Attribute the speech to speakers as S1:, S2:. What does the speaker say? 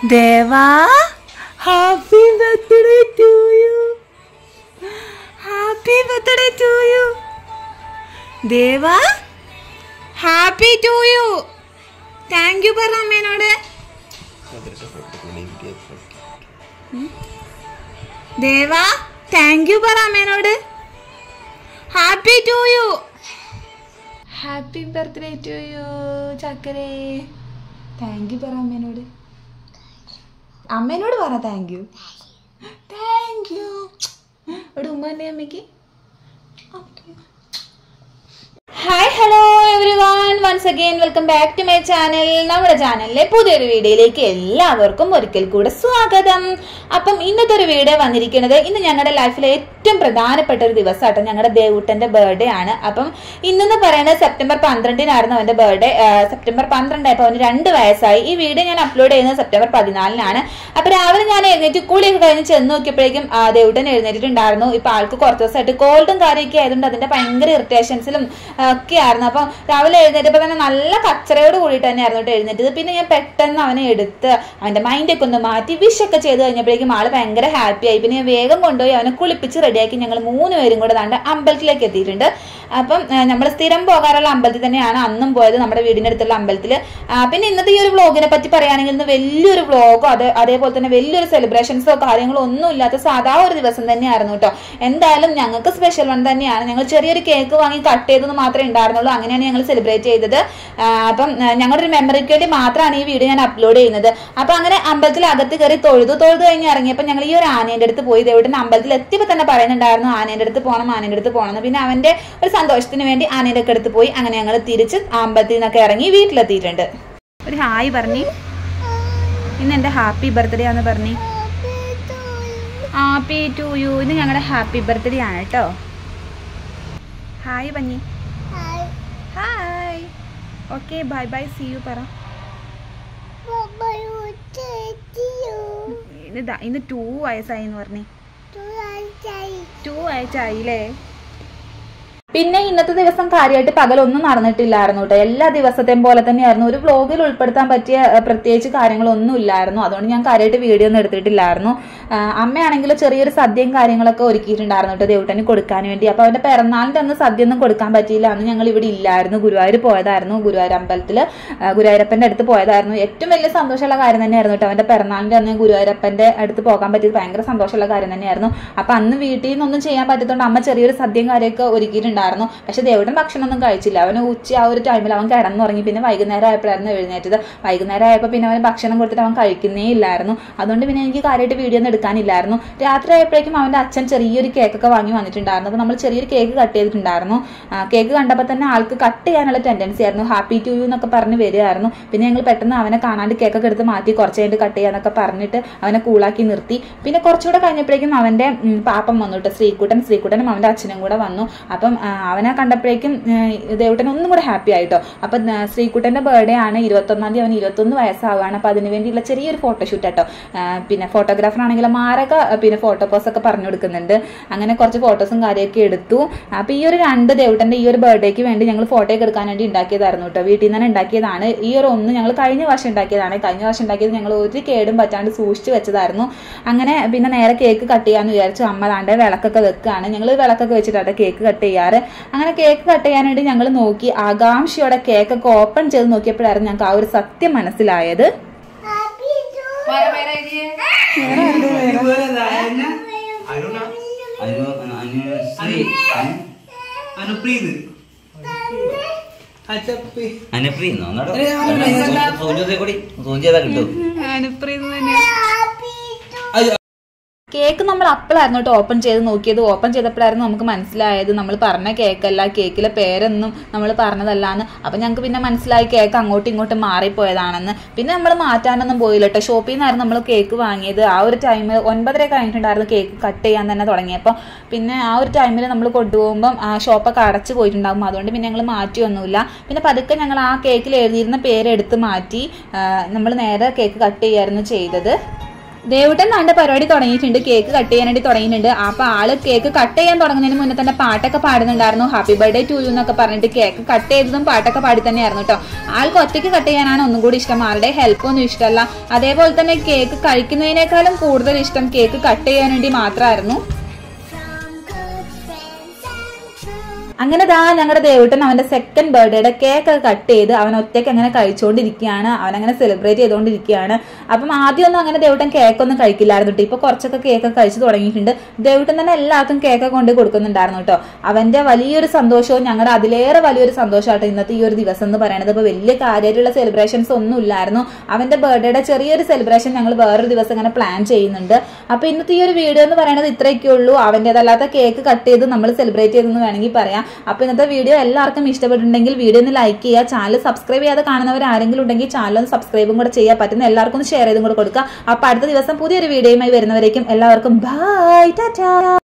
S1: Deva happy birthday to you happy birthday to you Deva happy to you thank you പറ അമ്മേനോട് Deva thank you പറ അമ്മേനോട് happy to you happy birthday to you ചക്കരേ thank you പറ അമ്മേനോട് അമ്മേനോട് പറ thank you thank U ഇവിടെ ഉമ്മ തന്നെ അമ്മയ്ക്ക് hi hello everyone once again welcome back to my channel നമ്മുടെ ചാനലിലെ പുതിയൊരു വീഡിയോയിലേക്ക് എല്ലാവർക്കും ഒരിക്കൽ കൂടെ സ്വാഗതം അപ്പം ഇന്നത്തെ ഒരു വീഡിയോ വന്നിരിക്കുന്നത് ഇന്ന് ഞങ്ങളുടെ ലൈഫിലെ ഏറ്റവും പ്രധാനപ്പെട്ട ഒരു ദിവസമാട്ടോ ഞങ്ങളുടെ ദേവൂട്ടന്റെ ബർത്ത്ഡേ ആണ് അപ്പം ഇന്നെന്ന് പറയുന്നത് സെപ്റ്റംബർ പന്ത്രണ്ടിനായിരുന്നു അവന്റെ ബർത്ത്ഡേ സെപ്റ്റംബർ പന്ത്രണ്ടായപ്പോൾ അവന് രണ്ട് വയസ്സായി ഈ വീഡിയോ ഞാൻ അപ്ലോഡ് ചെയ്യുന്നത് സെപ്റ്റംബർ പതിനാലിനാണ് അപ്പൊ രാവിലെ ഞാൻ എഴുന്നേറ്റ് കൂളിയൊക്കെ കഴിഞ്ഞ് ചെന്ന് നോക്കിയപ്പോഴേക്കും ആ, ദേവൂട്ടൻ എഴുന്നേറ്റിട്ടുണ്ടായിരുന്നു ഇപ്പൊ ആൾക്ക് കുറച്ച് ദിവസമായിട്ട് കോൾഡും കാര്യമൊക്കെ ആയതുകൊണ്ട് അതിന്റെ ഭയങ്കര ഇറിറ്റേഷൻസിലും ഒക്കെ ആയിരുന്നു അപ്പം രാവിലെ എഴുന്നേറ്റപ്പോൾ തന്നെ നല്ല കച്ചറയോട് കൂടിയിട്ട് തന്നെയായിരുന്നു കേട്ടോ എഴുന്നേറ്റത് പിന്നെ ഞാൻ പെട്ടെന്ന് അവനെ എടുത്ത് അവന്റെ മൈൻഡൊക്കെ ഒന്ന് മാറ്റി വിഷൊക്കെ ചെയ്ത് കഴിഞ്ഞപ്പോഴേക്കും ആള് ഭയങ്കര ഹാപ്പി ആയി പിന്നെ ഞാൻ വേഗം കൊണ്ടുപോയി അവനെ കുളിപ്പിച്ച് റെഡിയാക്കി ഞങ്ങൾ മൂന്ന് പേരും കൂടെ ദാണ്ട് അമ്പലത്തിലേക്ക് എത്തിയിട്ടുണ്ട് അപ്പം നമ്മൾ സ്ഥിരം പോകാറുള്ള അമ്പലത്തിൽ തന്നെയാണ് അന്നും പോയത് നമ്മുടെ വീടിന്റെ അടുത്തുള്ള അമ്പലത്തിൽ പിന്നെ ഇന്നത്തെ ഈ ഒരു വ്ളോഗിനെ പറ്റി പറയുകയാണെങ്കിൽ ഇന്ന് വലിയൊരു വ്ളോഗോ അത് അതേപോലെ തന്നെ വലിയൊരു സെലിബ്രേഷൻസോ കാര്യങ്ങളോ ഒന്നും ഇല്ലാത്ത സാധാ ഒരു ദിവസം തന്നെയായിരുന്നു കേട്ടോ എന്തായാലും ഞങ്ങൾക്ക് സ്പെഷ്യൽ വൺ തന്നെയാണ് ഞങ്ങൾ ചെറിയൊരു കേക്ക് വാങ്ങി കട്ട് ചെയ്തെന്ന് മാത്രമേ ഉണ്ടായിരുന്നുള്ളൂ അങ്ങനെയാണ് ഞങ്ങൾ സെലിബ്രേറ്റ് ചെയ്തത് ആ, അപ്പം ആ, ഞങ്ങളുടെ ഒരു മെമ്മറിക്ക് വേണ്ടി മാത്രമാണ് ഈ വീഡിയോ ഞാൻ അപ്ലോഡ് ചെയ്യുന്നത് അപ്പൊ അങ്ങനെ അമ്പലത്തിൽ അകത്ത് കയറി തൊഴുതു തൊഴുതു കഴിഞ്ഞ് ഇറങ്ങിയപ്പോൾ ഞങ്ങൾ ഈ ഒരു ആനേന്റെ അടുത്ത് പോയി ദേവിടൻ അമ്പലത്തിൽ എത്തിയപ്പോൾ തന്നെ പറയുന്നുണ്ടായിരുന്നു ആനേന്റെ അടുത്ത് പോകണം ആനേന്റെ അടുത്ത് പോകണം എന്ന്. പിന്നെ അവന്റെ ഒരു സന്തോഷത്തിന് വേണ്ടി ആനേന്റെ ഒക്കെ അടുത്ത് പോയി അങ്ങനെ ഞങ്ങൾ തിരിച്ച് ആ അമ്പലത്തിൽ നിന്നൊക്കെ ഇറങ്ങി വീട്ടിലെത്തിയിട്ടുണ്ട് ഒരു ഹായ് പറഞ്ഞി ഇന്ന് എന്റെ ഹാപ്പി ബർത്ത്ഡേ ആന്ന് പറഞ്ഞി ഹാപ്പി ടു യു ഇന്ന് ഞങ്ങളുടെ ഹാപ്പി ബർത്ത്ഡേ ആണ് കേട്ടോ ഹായ് പഞ്ഞി hi okay bye bye see you പറ ഇന്ന് ദാ- ഇന്ന് ടു വയസ്സായി എന്ന് പറഞ്ഞേ ടു വയസ്സായില്ലേ പിന്നെ ഇന്നത്തെ ദിവസം കാര്യമായിട്ട് പകലൊന്നും നടന്നിട്ടില്ലായിരുന്നു കേട്ടോ എല്ലാ ദിവസത്തെയും പോലെ തന്നെയായിരുന്നു ഒരു വ്ലോഗിൽ ഉൾപ്പെടുത്താൻ പറ്റിയ ഏഹ്, പ്രത്യേകിച്ച് കാര്യങ്ങളൊന്നും ഇല്ലായിരുന്നു അതുകൊണ്ട് ഞാൻ കാര്യമായിട്ട് വീഡിയോ ഒന്നും എടുത്തിട്ടില്ലായിരുന്നു ആഹ്, അമ്മയാണെങ്കിൽ ചെറിയൊരു സദ്യയും കാര്യങ്ങളൊക്കെ ഒരുക്കിയിട്ടുണ്ടായിരുന്നു കേട്ടോ ദേവട്ടന് കൊടുക്കാൻ വേണ്ടി അപ്പൊ അവന്റെ പിറന്നാളിന്റെ അന്ന് സദ്യ ഒന്നും കൊടുക്കാൻ പറ്റിയില്ല അന്ന് ഞങ്ങൾ ഇവിടെ ഇല്ലായിരുന്നു ഗുരുവായൂർ പോയതായിരുന്നു ഗുരുവായൂർ അമ്പലത്തില് ആഹ്, ഗുരുവായൂരപ്പന്റെ അടുത്ത് പോയതായിരുന്നു ഏറ്റവും വലിയ സന്തോഷമുള്ള കാര്യം തന്നെയായിരുന്നു കേട്ടോ അവന്റെ പിറന്നാളിന്റെ അന്ന് ഗുരുവായൂരപ്പന്റെ അടുത്ത് പോകാൻ പറ്റിയത് ഭയങ്കര സന്തോഷമുള്ള കാര്യം തന്നെയായിരുന്നു അപ്പൊ അന്ന് വീട്ടിൽ നിന്നൊന്നും ചെയ്യാൻ പറ്റാത്തതുകൊണ്ട് അമ്മ ചെറിയൊരു സദ്യയും കാര്യമൊക്കെ ഒരുക്കിയിട്ടുണ്ടായിരുന്നു പക്ഷെ ദേവടൻ ഭക്ഷണമൊന്നും കഴിച്ചില്ല അവന് ഉച്ച ആ ഒരു ടൈമിൽ അവൻ കിടന്നുറങ്ങി പിന്നെ വൈകുന്നേരം ആയപ്പോഴായിരുന്നു എഴുന്നേറ്റത് വൈകുന്നേരം ആയപ്പോൾ പിന്നെ അവന് ഭക്ഷണം കൊടുത്തിട്ട് അവൻ കഴിക്കുന്നേ ഇല്ലായിരുന്നു അതുകൊണ്ട് പിന്നെ എനിക്ക് കാര്യമായിട്ട് വീഡിയോ ഒന്നും എടുക്കാനില്ലായിരുന്നു രാത്രി ആയപ്പോഴേക്കും അവന്റെ അച്ഛൻ ചെറിയൊരു കേക്കൊക്കെ വാങ്ങി വന്നിട്ടുണ്ടായിരുന്നു അപ്പോൾ നമ്മൾ ചെറിയൊരു കേക്ക് കട്ട് ചെയ്തിട്ടുണ്ടായിരുന്നു ആ, കേക്ക് കണ്ടപ്പോൾ തന്നെ ആൾക്ക് കട്ട് ചെയ്യാനുള്ള ടെൻഡൻസി ആയിരുന്നു ഹാപ്പി ടു യു എന്നൊക്കെ പറഞ്ഞ് വരികയായിരുന്നു പിന്നെ ഞങ്ങൾ പെട്ടെന്ന് അവനെ കാണാണ്ട് കേക്കൊക്കെ എടുത്ത് മാറ്റി കുറച്ച് കഴിഞ്ഞിട്ട് കട്ട് ചെയ്യാന്നൊക്കെ പറഞ്ഞിട്ട് അവനെ കൂളാക്കി നിർത്തി പിന്നെ കുറച്ചുകൂടെ കഴിഞ്ഞപ്പോഴേക്കും അവന്റെ ഉം, പാപ്പം വന്നു കേട്ടോ ശ്രീകുട്ടൻ ശ്രീകുട്ടനും അവന്റെ അച്ഛനും കൂടെ വന്നു അപ്പം ആ, അവനെ കണ്ടപ്പോഴേക്കും ദേവട്ടൻ ഒന്നും കൂടെ ഹാപ്പി ആയിട്ടോ അപ്പം ആ, ശ്രീകുട്ടന്റെ ബർത്ത്ഡേ ആണ് ഇരുപത്തൊന്നാം തീയതി അവന് ഇരുപത്തൊന്ന് വയസ്സാവുകയാണ് അപ്പൊ അതിന് വേണ്ടിയുള്ള ചെറിയൊരു ഫോട്ടോഷൂട്ട് കേട്ടോ ആ, പിന്നെ ഫോട്ടോഗ്രാഫർ ആണെങ്കിൽ മാരൊക്കെ പിന്നെ ഫോട്ടോ പോസ് ഒക്കെ പറഞ്ഞു കൊടുക്കുന്നുണ്ട് അങ്ങനെ കുറച്ച് ഫോട്ടോസും കാര്യമൊക്കെ എടുത്തു അപ്പൊ ഈ ഒരു രണ്ട് ദേവട്ടന്റെ ഈ ഒരു ബർത്ത്ഡേക്ക് വേണ്ടി ഞങ്ങൾ ഫോട്ടോ ഒക്കെ എടുക്കാൻ വേണ്ടി ഉണ്ടാക്കിയതായിരുന്നു കേട്ടോ വീട്ടിൽ നിന്ന് തന്നെ ഉണ്ടാക്കിയതാണ് ഈ ഒരു ഒന്ന് ഞങ്ങൾ കഴിഞ്ഞ വർഷം ഉണ്ടാക്കിയതാണ് കഴിഞ്ഞ വർഷം ഉണ്ടാക്കിയത് ഞങ്ങൾ ഒരു കേടും പറ്റാണ്ട് സൂക്ഷിച്ചു വെച്ചതായിരുന്നു അങ്ങനെ പിന്നെ നേരെ കേക്ക് കട്ട് ചെയ്യാന്ന് വിചാരിച്ചു അമ്മ താണ്ടെ വിളക്കൊക്കെ വെക്കുകയാണ് ഞങ്ങൾ വിളക്കൊക്കെ വെച്ചിട്ടാണ് കേക്ക് കട്ട് ചെയ്യാറ് അങ്ങനെ കേക്ക് കട്ട് ചെയ്യാനായിട്ട് ഞങ്ങൾ നോക്കി ആകാംക്ഷയോടെ കേക്കൊക്കെ ഓപ്പൺ ചെയ്ത് നോക്കിയപ്പോഴായിരുന്നു ഞങ്ങൾക്ക് ആ ഒരു സത്യം മനസ്സിലായത്
S2: അനുപ്രീന്നോ സൂചി കൂടി സൂചി ചെയ്താ കിട്ടും
S1: കേക്ക് നമ്മൾ അപ്പോഴായിരുന്നു കേട്ടോ ഓപ്പൺ ചെയ്ത് നോക്കിയത് ഓപ്പൺ ചെയ്തപ്പോഴായിരുന്നു നമുക്ക് മനസ്സിലായത് നമ്മൾ പറഞ്ഞ കേക്കല്ല കേക്കിലെ പേരൊന്നും നമ്മൾ പറഞ്ഞതല്ലാന്ന് അപ്പം ഞങ്ങൾക്ക് പിന്നെ മനസ്സിലായി കേക്ക് അങ്ങോട്ടും ഇങ്ങോട്ടും മാറിപ്പോയതാണെന്ന് പിന്നെ നമ്മൾ മാറ്റാനൊന്നും പോയില്ല കേട്ടോ ഷോപ്പിൽ നിന്നായിരുന്നു നമ്മൾ കേക്ക് വാങ്ങിയത് ആ ഒരു ടൈമിൽ ഒൻപതര കഴിഞ്ഞിട്ടുണ്ടായിരുന്നു കേക്ക് കട്ട് ചെയ്യാൻ തന്നെ തുടങ്ങിയപ്പോൾ പിന്നെ ആ ഒരു ടൈമിൽ നമ്മൾ കൊണ്ടുപോകുമ്പം ആ ഷോപ്പൊക്കെ അടച്ചു പോയിട്ടുണ്ടാകും അതുകൊണ്ട് പിന്നെ ഞങ്ങൾ മാറ്റിയൊന്നുമില്ല പിന്നെ പതുക്കെ ഞങ്ങൾ ആ കേക്കിൽ എഴുതിയിരുന്ന പേര് എടുത്ത് മാറ്റി നമ്മൾ നേരെ കേക്ക് കട്ട് ചെയ്യായിരുന്നു ചെയ്തത് ദേവുട്ടൻ നാണ്ട പരിപാടി തുടങ്ങിയിട്ടുണ്ട് കേക്ക് കട്ട് ചെയ്യാനായിട്ട് തുടങ്ങിയിട്ടുണ്ട് അപ്പൊ ആള് കേക്ക് കട്ട് ചെയ്യാൻ തുടങ്ങുന്നതിന് മുന്നേ തന്നെ പാട്ടൊക്കെ പാടുന്നുണ്ടായിരുന്നു ഹാപ്പി ബർത്ത്ഡേ ടു യു എന്നൊക്കെ പറഞ്ഞിട്ട് കേക്ക് കട്ട് ചെയ്തതും പാട്ടൊക്കെ പാടി തന്നെയായിരുന്നു കേട്ടോ ആൾക്ക് ഒറ്റയ്ക്ക് കട്ട് ചെയ്യാനാണ് ഒന്നും കൂടി ഇഷ്ടം ആളുടെ ഹെൽപ്പ് ഒന്നും ഇഷ്ടമല്ല അതേപോലെ തന്നെ കേക്ക് കഴിക്കുന്നതിനേക്കാളും കൂടുതൽ ഇഷ്ടം കേക്ക് കട്ട് ചെയ്യാൻ വേണ്ടി മാത്രമായിരുന്നു അങ്ങനെ ദാ ഞങ്ങളുടെ ദേവുട്ടൻ അവന്റെ സെക്കൻഡ് ബർത്ത്ഡേയുടെ കേക്ക് ഒക്കെ കട്ട് ചെയ്ത് അവൻ ഒറ്റയ്ക്ക് അങ്ങനെ കഴിച്ചുകൊണ്ടിരിക്കുകയാണ് അവൻ അങ്ങനെ സെലിബ്രേറ്റ് ചെയ്തുകൊണ്ടിരിക്കുകയാണ് അപ്പം ആദ്യമൊന്നും അങ്ങനെ ദേവുട്ടൻ കേക്കൊന്നും കഴിക്കില്ലായിരുന്നു കേട്ടോ ഇപ്പൊ കുറച്ചൊക്കെ കേക്ക് കഴിച്ചു തുടങ്ങിയിട്ടുണ്ട് ദേവുട്ടൻ തന്നെ എല്ലാവർക്കും കേക്ക് കൊണ്ട് കൊടുക്കുന്നുണ്ടായിരുന്നു കേട്ടോ അവന്റെ വലിയൊരു സന്തോഷവും ഞങ്ങളുടെ അതിലേറെ വലിയൊരു സന്തോഷമായിട്ട് ഇന്നത്തെ ഈ ഒരു ദിവസം എന്ന് പറയുന്നത് ഇപ്പൊ വലിയ കാര്യമായിട്ടുള്ള സെലിബ്രേഷൻസ് ഒന്നും ഇല്ലായിരുന്നു അവന്റെ ബർത്ത്ഡേയുടെ ചെറിയൊരു സെലിബ്രേഷൻ ഞങ്ങൾ വേറൊരു ദിവസം ഇങ്ങനെ പ്ലാൻ ചെയ്യുന്നുണ്ട് അപ്പൊ ഇന്നത്തെ ഈ ഒരു വീഡിയോ എന്ന് പറയുന്നത് ഇത്രയൊക്കെ ഉള്ളൂ അവൻ്റെതല്ലാത്ത കേക്ക് കട്ട് ചെയ്ത് നമ്മൾ സെലിബ്രേറ്റ് ചെയ്തെന്ന് വേണമെങ്കിൽ പറയാം അപ്പൊ ഇന്നത്തെ വീഡിയോ എല്ലാവർക്കും ഇഷ്ടപ്പെട്ടിട്ടുണ്ടെങ്കിൽ വീഡിയോ ഒന്ന് ലൈക്ക് ചെയ്യുക ചാനൽ സബ്സ്ക്രൈബ് ചെയ്യാതെ കാണുന്നവർ ആരെങ്കിലും ഉണ്ടെങ്കിൽ ചാനൽ ഒന്ന് സബ്സ്ക്രൈബും കൂടെ ചെയ്യാൻ പറ്റുന്ന എല്ലാവർക്കും ഒന്ന് ഷെയർ ചെയ്തും കൂടെ കൊടുക്കുക അപ്പൊ അടുത്ത ദിവസം പുതിയൊരു വീഡിയോയുമായി വരുന്നവരേക്കും എല്ലാവർക്കും ബൈ ടാറ്റാ